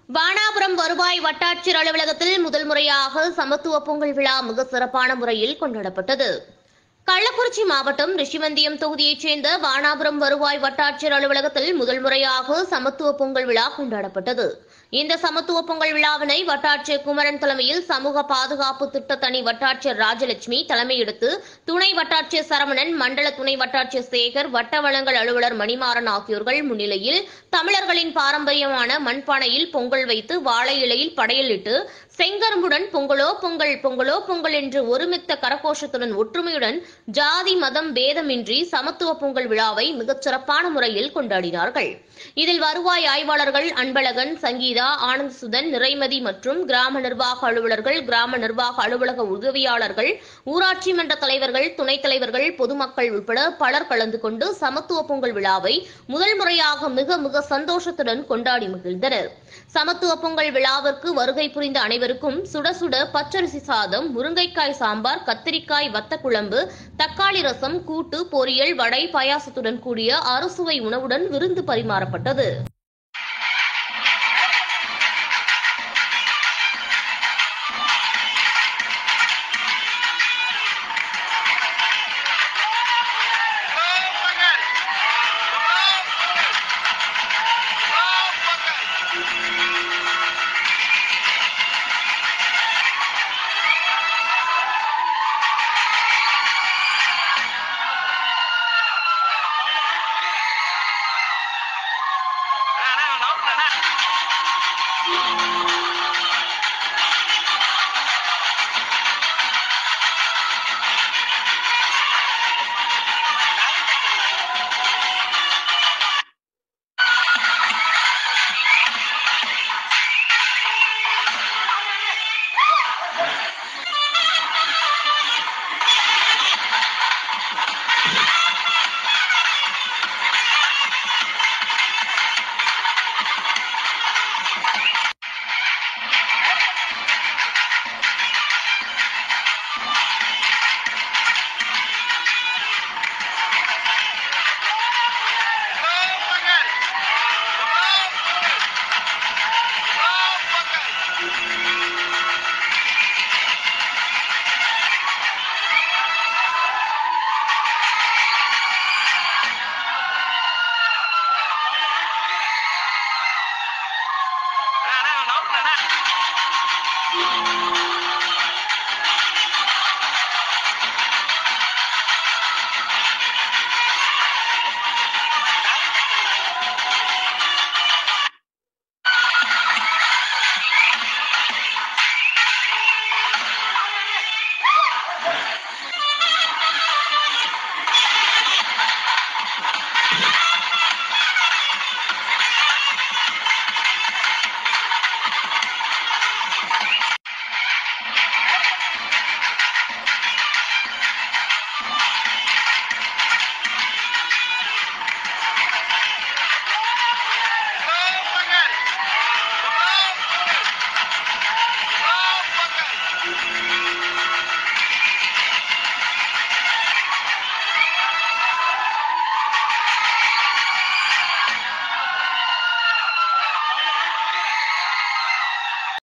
வானாபுரம் வருவாய் வட்டாட்சியர் அலுவலகத்தில் முதல் முறையாக சமத்துவ பொங்கல் விழா மிக சிறப்பான முறையில் கொண்டாடப்பட்டது கள்ளக்குறிச்சி மாவட்டம் ரிஷிவந்தியம் தொகுதியைச் சேர்ந்த வானாபுரம் வருவாய் வட்டாட்சியர் அலுவலகத்தில் முதல் முறையாக சமத்துவ பொங்கல் விழா கொண்டாடப்பட்டது இந்த சமத்துவ பொங்கல் விழாவினை வட்டாட்சியர் குமரன் தலைமையில் சமூக பாதுகாப்பு திட்ட தனி வட்டாட்சியர் ராஜலட்சுமி தலைமையெடுத்து துணை வட்டாட்சியர் சரவணன் மண்டல துணை வட்டாட்சியர் சேகர் வட்ட வளங்கள் அலுவலர் மணிமாறன் ஆகியோர்கள் முன்னிலையில் தமிழர்களின் பாரம்பரியமான மண்பானையில் பொங்கல் வைத்து வாழை இலையில் படையலிட்டு செங்கரும்புடன் பொங்கலோ பொங்கல் பொங்கலோ பொங்கல் என்று ஒருமித்த கரகோஷத்துடன் ஒற்றுமையுடன் ஜாதி மதம் பேதமின்றி சமத்துவ பொங்கல் விழாவை மிகச் சிறப்பான முறையில் கொண்டாடினார்கள் இதில் வருவாய் ஆய்வாளர்கள் அன்பழகன் சங்கீதா ஆனந்த் சுதன் நிறைமதி மற்றும் கிராம நிர்வாக அலுவலர்கள் கிராம நிர்வாக அலுவலக உதவியாளர்கள் ஊராட்சி மன்ற தலைவர்கள் துணைத் தலைவர்கள் பொதுமக்கள் உட்பட பலர் கலந்து கொண்டு சமத்துவ பொங்கல் விழாவை முதல் முறையாக மிக மிக சந்தோஷத்துடன் கொண்டாடி மகிழ்ந்தனர் சமத்துவ பொங்கல் விழாவிற்கு வருகை புரிந்த அனைவருக்கும் சுட சுட பச்சரிசி சாதம் முருங்கைக்காய் சாம்பார் கத்திரிக்காய் வத்த குழம்பு தக்காளி ரசம் கூட்டு பொரியல் வடை பாயாசத்துடன் கூடிய அறுசுவை உணவுடன் விருந்து பரிமாறப்பட்டது